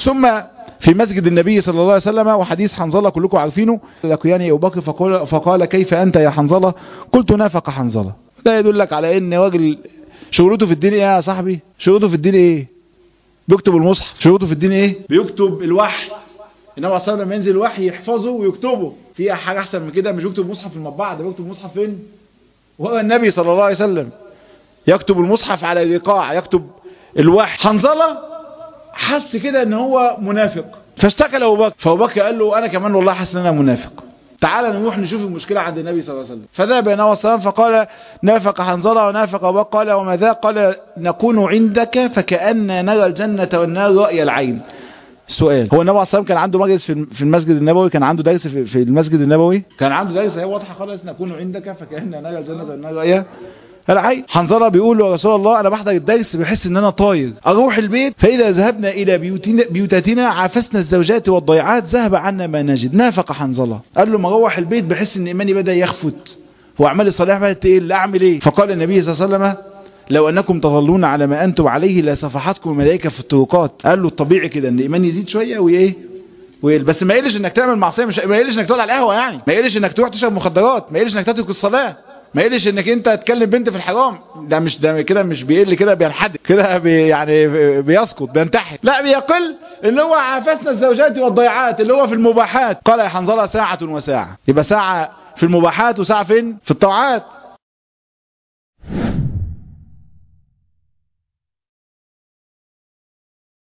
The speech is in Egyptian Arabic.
ثم في مسجد النبي صلى الله عليه وسلم وحديث حنظلة كلكم عارفينه لقياني أبو بكر فقال, فقال كيف أنت يا حنظلة قلت نافق حنظلة ده يدلك على ان راجل شغلته في الدين ايه يا صاحبي شغلته في الدين ايه بيكتب المصحف شغلته في الدين ايه بيكتب الوحي انما اصلا لما ينزل الوحي يحفظه ويكتبه في حاجه احسن من كده مش بيكتب مصحف في المطبعه ده بيكتب مصحف فين وهو النبي صلى الله عليه وسلم يكتب المصحف على الرقاع يكتب الوحي حنظله حس كده ان هو منافق فاشتكى لابو بكر فابو بكر قال له انا كمان والله حاسس ان انا منافق تعال نروح نشوف المشكلة عند النبي صلى الله عليه وسلم فذهب النبي صلى الله عليه وسلم فقال نافق حنظلة ونافق أبو بكر قال وما ذا قال نكون عندك فكأن نرى الجنة والنار رأي العين سؤال هو النبي صلى الله عليه وسلم كان عنده مجلس في المسجد النبوي كان عنده درس في المسجد النبوي كان عنده درس هي واضحة خالص نكون عندك فكأن نرى الجنة والنار رأي العين حنظله بيقول له يا رسول الله انا بحضر الدرس بحس ان انا طاير اروح البيت فاذا ذهبنا الى بيوتنا, بيوتاتنا عافسنا الزوجات والضيعات ذهب عنا ما نجد نافق حنظله قال له ما اروح البيت بحس ان ايماني بدا يخفت واعمالي الصالحه بدات تقل اعمل ايه فقال النبي صلى الله عليه وسلم لو انكم تظلون على ما انتم عليه لصفحتكم الملائكه في الطرقات قال له الطبيعي كده ان ايماني يزيد شويه وايه بس ما يقلش انك تعمل معصيه مش ما يقلش انك تقعد على القهوه يعني ما يقلش انك تروح تشرب مخدرات ما يقلش انك تترك الصلاه ما يقلش انك انت تكلم بنت في الحرام ده مش ده كده مش بيقل كده بينحدر كده بي يعني بيسقط بينتحر لا بيقل اللي هو عافسنا الزوجات والضيعات اللي هو في المباحات قال يا حنظله ساعة وساعة يبقى ساعة في المباحات وساعة فين في الطاعات